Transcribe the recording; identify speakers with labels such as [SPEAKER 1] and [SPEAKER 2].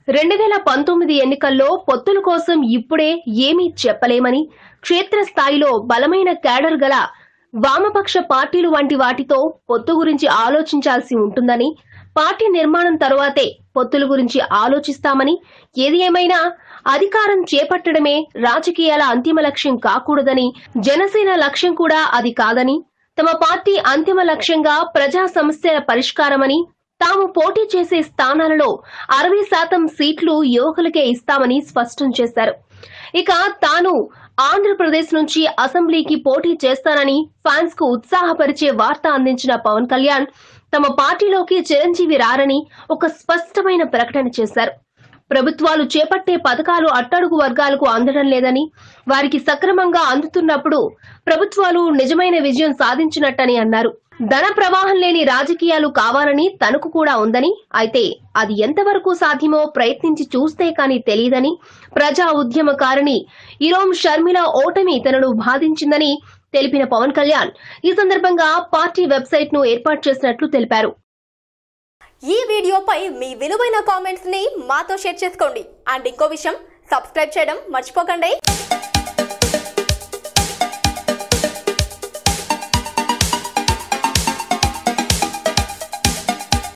[SPEAKER 1] రెండు వేల పంతొమ్మిది ఎన్నికల్లో పొత్తుల కోసం ఇప్పుడే ఏమీ చెప్పలేమని క్షేత్రస్థాయిలో బలమైన క్యాడర్ గల వామపక్ష పార్టీలు వంటి వాటితో పొత్తు గురించి ఆలోచించాల్సి ఉంటుందని పార్టీ నిర్మాణం తరువాతే పొత్తుల గురించి ఆలోచిస్తామని ఏది ఏమైనా అధికారం చేపట్టడమే రాజకీయాల అంతిమ లక్ష్యం కాకూడదని జనసేన లక్ష్యం కూడా అది కాదని తమ పార్టీ అంతిమ లక్ష్యంగా ప్రజా సమస్యల పరిష్కారమని తాము పోటీ చేసే స్థానాలలో అరవై శాతం సీట్లు యువకులకే ఇస్తామని స్పష్టం చేశారు ఇక తాను ఆంధ్రప్రదేశ్ నుంచి అసెంబ్లీకి పోటీ చేస్తానని ఫ్యాన్స్ కు ఉత్సాహపరిచే వార్త అందించిన పవన్ కళ్యాణ్ తమ పార్టీలోకి చిరంజీవి రారని ఒక స్పష్టమైన ప్రకటన చేశారు ప్రభుత్వాలు చేపట్టే పథకాలు అట్టడుగు వర్గాలకు అందడం లేదని వారికి సక్రమంగా అందుతున్నప్పుడు ప్రభుత్వాలు నిజమైన విజయం సాధించినట్టని అన్నారు ధన ప్రవాహం లేని రాజకీయాలు కావాలని తనకు కూడా ఉందని అయితే అది ఎంతవరకు సాధ్యమో ప్రయత్నించి చూస్తే కానీ తెలియదని ప్రజా ఉద్యమకారిణి ఇరోం షర్మిల ఓటమి తనను బాధించిందని తెలిపిన పవన్ కళ్యాణ్ ఈ సందర్భంగా పార్టీ వెబ్సైట్ ను ఏర్పాటు చేసినట్లు తెలిపారు
[SPEAKER 2] ఈ వీడియోపై మీ విలువైన కామెంట్స్ ని మాతో షేర్ చేసుకోండి అండ్ ఇంకో విషయం సబ్స్క్రైబ్ చేయడం మర్చిపోకండి